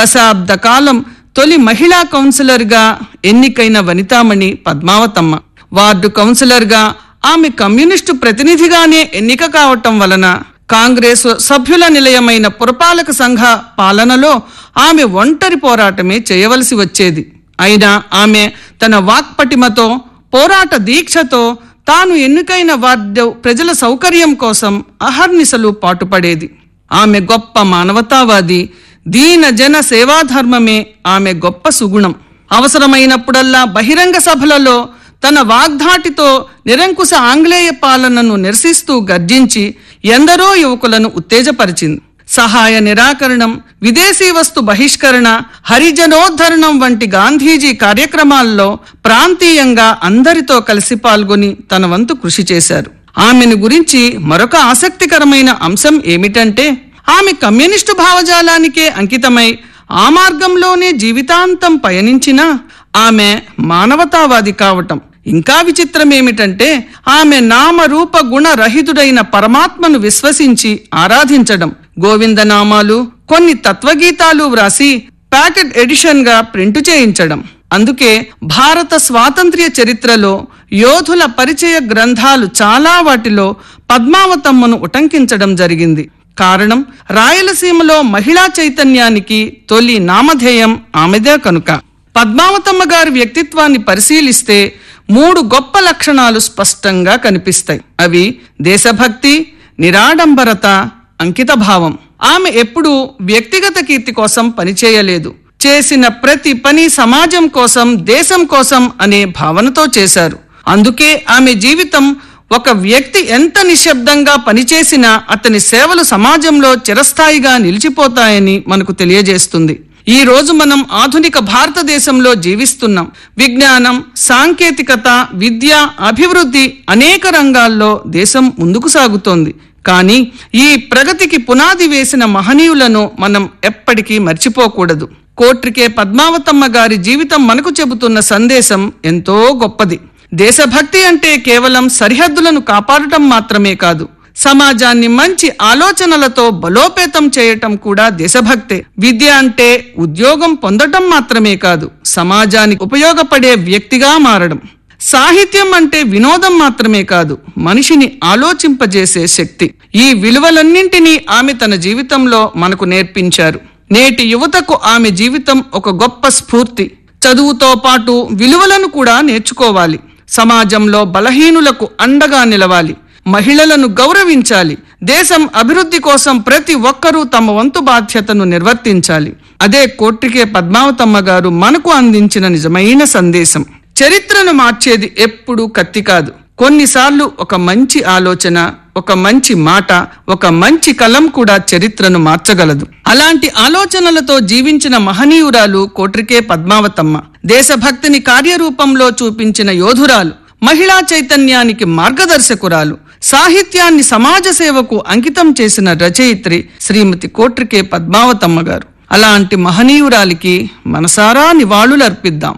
దశాబ్ద కాలం తొలి మహిళా కౌన్సిలర్గా ఎన్నికైన వనితామణి పద్మావతమ్మ వార్డు కౌన్సిలర్గా ఆమె కమ్యూనిస్టు ప్రతినిధిగానే ఎన్నిక కావటం వలన కాంగ్రెస్ సభ్యుల నిలయమైన పురపాలక సంఘ పాలనలో ఆమె ఒంటరి పోరాటమే చేయవలసి వచ్చేది అయినా ఆమె తన వాక్పటిమతో పోరాట దీక్షతో తాను ఎన్నికైన వార్డు ప్రజల సౌకర్యం కోసం అహర్నిశలు పాటుపడేది ఆమె గొప్ప మానవతావాది దీన జన సేవాధర్మమే ఆమె గొప్ప సుగుణం అవసరమైనప్పుడల్లా బహిరంగ సభలలో తన వాగ్ధాటితో నిరంకుశ ఆంగ్లేయ పాలనను నిరసిస్తూ గర్జించి ఎందరో యువకులను ఉత్తేజపరిచింది సహాయ నిరాకరణం విదేశీ వస్తు బహిష్కరణ హరిజనోద్ధరణం వంటి గాంధీజీ కార్యక్రమాల్లో ప్రాంతీయంగా అందరితో కలిసి పాల్గొని తన వంతు కృషి చేశారు ఆమెను గురించి మరొక ఆసక్తికరమైన అంశం ఏమిటంటే ఆమె కమ్యూనిస్టు భావజాలానికే అంకితమై ఆ మార్గంలోనే జీవితాంతం పయనించినా ఆమె మానవతావాది కావటం ఇంకా విచిత్రం ఏమిటంటే ఆమె నామరూప గుణ రహితుడైన పరమాత్మను విశ్వసించి ఆరాధించడం గోవిందనామాలు కొన్ని తత్వగీతాలు వ్రాసి ప్యాకెట్ ఎడిషన్ గా ప్రింటు చేయించడం అందుకే భారత స్వాతంత్ర్య చరిత్రలో యోధుల పరిచయ గ్రంథాలు చాలా వాటిలో పద్మావతమ్మను ఉటంకించడం జరిగింది కారణం రాయలసీమలో మహిళా చైతన్యానికి తొలి నామధేయం ఆమెదే కనుక పద్మావతమ్మ గారి వ్యక్తిత్వాన్ని పరిశీలిస్తే మూడు గొప్ప లక్షణాలు స్పష్టంగా కనిపిస్తాయి అవి దేశభక్తి నిరాడంబరత అంకితభావం ఆమె ఎప్పుడూ వ్యక్తిగత కీర్తి కోసం పనిచేయలేదు చేసిన ప్రతి పని సమాజం కోసం దేశం కోసం అనే భావనతో చేశారు అందుకే ఆమె జీవితం ఒక వ్యక్తి ఎంత నిశ్శబ్దంగా పనిచేసినా అతని సేవలు సమాజంలో చిరస్థాయిగా నిలిచిపోతాయని మనకు తెలియజేస్తుంది ఈ రోజు మనం ఆధునిక భారతదేశంలో జీవిస్తున్నాం విజ్ఞానం సాంకేతికత విద్య అభివృద్ధి అనేక రంగాల్లో దేశం ముందుకు సాగుతోంది కానీ ఈ ప్రగతికి పునాది వేసిన మహనీయులను మనం ఎప్పటికీ మర్చిపోకూడదు కోట్రికే పద్మావతమ్మ గారి జీవితం మనకు చెబుతున్న సందేశం ఎంతో గొప్పది దేశభక్తి అంటే కేవలం సరిహద్దులను కాపాడటం మాత్రమే కాదు సమాజాన్ని మంచి ఆలోచనలతో బలోపేతం చేయటం కూడా దేశభక్తే విద్య అంటే ఉద్యోగం పొందటం మాత్రమే కాదు సమాజానికి ఉపయోగపడే వ్యక్తిగా మారడం సాహిత్యం అంటే వినోదం మాత్రమే కాదు మనిషిని ఆలోచింపజేసే శక్తి ఈ విలువలన్నింటినీ ఆమె తన జీవితంలో మనకు నేర్పించారు నేటి యువతకు ఆమె జీవితం ఒక గొప్ప స్ఫూర్తి చదువుతో పాటు విలువలను కూడా నేర్చుకోవాలి సమాజంలో బలహీనులకు అండగా నిలవాలి మహిళలను గౌరవించాలి దేశం అభివృద్ధి కోసం ప్రతి ఒక్కరూ తమ వంతు బాధ్యతను నిర్వర్తించాలి అదే కోట్రికే పద్మావతమ్మ గారు మనకు అందించిన నిజమైన సందేశం చరిత్రను మార్చేది ఎప్పుడూ కత్తి కాదు కొన్నిసార్లు ఒక మంచి ఆలోచన ఒక మంచి మాట ఒక మంచి కలం కూడా చరిత్రను మార్చగలదు అలాంటి ఆలోచనలతో జీవించిన మహనీయురాలు కోట్రికే పద్మావతమ్మ దేశభక్తిని కార్యరూపంలో చూపించిన యోధురాలు మహిళా చైతన్యానికి మార్గదర్శకురాలు సాహిత్యాన్ని సమాజ సేవకు అంకితం చేసిన రచయిత్రి శ్రీమతి కోట్రికే పద్మావతమ్మ గారు అలాంటి మహనీయురాలికి మనసారా నివాళులర్పిద్దాం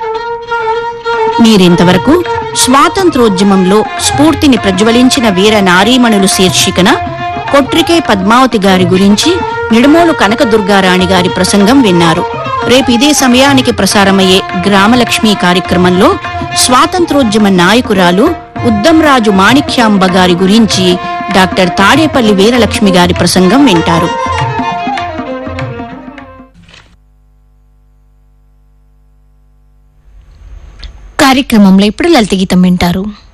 మీరింతవరకు స్వాతంత్రోద్యమంలో స్ఫూర్తిని ప్రజ్వలించిన వీర నారీమణులు శీర్షికన కొట్రికే పద్మావతి గారి గురించి నిడుమోలు కనక దుర్గారాణి గారి ప్రసంగం విన్నారు రేపు ఇదే సమయానికి ప్రసారమయ్యే గ్రామలక్ష్మి కార్యక్రమంలో స్వాతంత్రోద్యమ నాయకురాలు ఉద్దంరాజు మాణిక్యాంబ గారి గురించి డాక్టర్ తాడేపల్లి వీరలక్ష్మి గారి ప్రసంగం వింటారు కార్యక్రమంలో ఇప్పుడు లలిత గీతం వింటారు